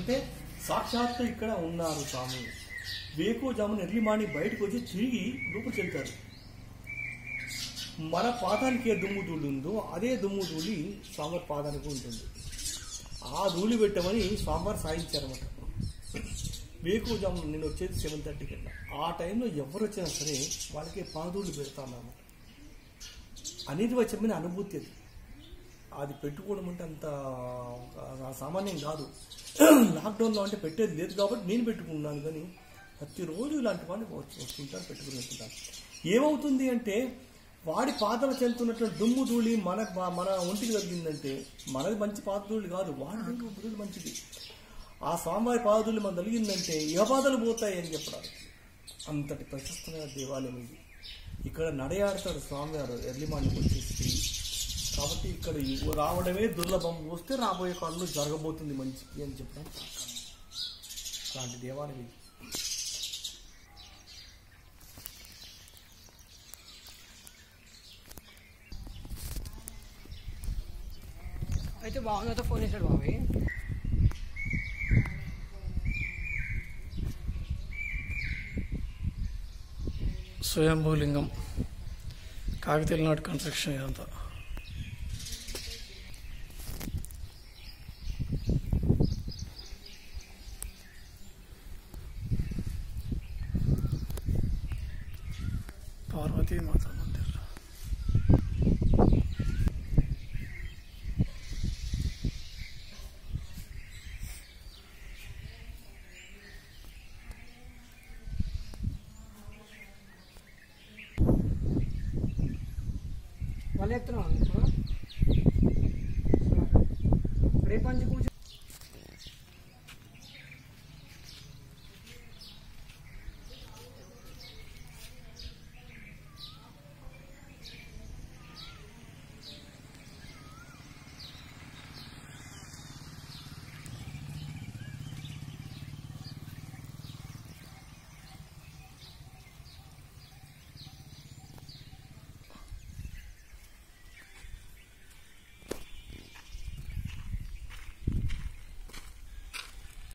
అంటే సాక్షాత్తు ఇక్కడ ఉన్నారు స్వామి వేకో జామున ఎర్లీ మార్నింగ్ బయటకు వచ్చి తిరిగి లోపలికి వెళ్తారు మన పాదానికి ఏ దుమ్ము ధూళి ఉందో అదే దుమ్ము ధూళి స్వామివారి పాదానికి ఉంటుంది ఆ ధూళి పెట్టమని స్వామివారు సాధించారన్నమాట వేకువజాము నేను వచ్చేది సెవెన్ థర్టీకి వెళ్ళా ఆ టైంలో ఎవరు వచ్చినా సరే వాళ్ళకి పాదూళ్ళు పెడతానన్నమాట అనేది చెప్పిన అనుభూతి అది అది పెట్టుకోవడం అంటే అంత ఆ సామాన్యం కాదు లాక్డౌన్లో అంటే పెట్టేది లేదు కాబట్టి నేను పెట్టుకున్నాను కానీ ప్రతిరోజు ఇలాంటి వాళ్ళు వచ్చి- వస్తుంటాను పెట్టుకుని వెళ్తుంటాను ఏమవుతుంది అంటే వాడి పాతలు చెందుతున్నటువంటి దుమ్ము ధూళి మన మన ఒంటికి తగిలిందంటే మనది మంచి పాత ధూళి కాదు వాడి ధూళి మంచిది ఆ స్వామివారి పాదధూళి మన తగిలిందంటే ఏ బాధలు పోతాయి అని చెప్పడానికి అంతటి ప్రశస్తమైన దేవాలయం ఇది ఇక్కడ నడయాడతాడు స్వామివారు ఎర్లీ మార్నింగ్ వచ్చేసి కాబట్టి ఇక్కడ ఈ- రావడమే దుర్లభం వస్తే రాబోయే కాలంలో జరగబోతుంది మంచిది అని చెప్పడం అలాంటి దేవాలయం ఇది అయితే బాగుంది ఫోన్ చేశాడు బాబు స్వయంభూలింగం కాకతీయ నాటి కన్స్ట్రక్షన్ ఇదంతా పార్వతీ మాతా మందిర్ వాళ్ళు ఎత్తున్నాం ఇప్పుడు రేపు నుంచి కూర్చో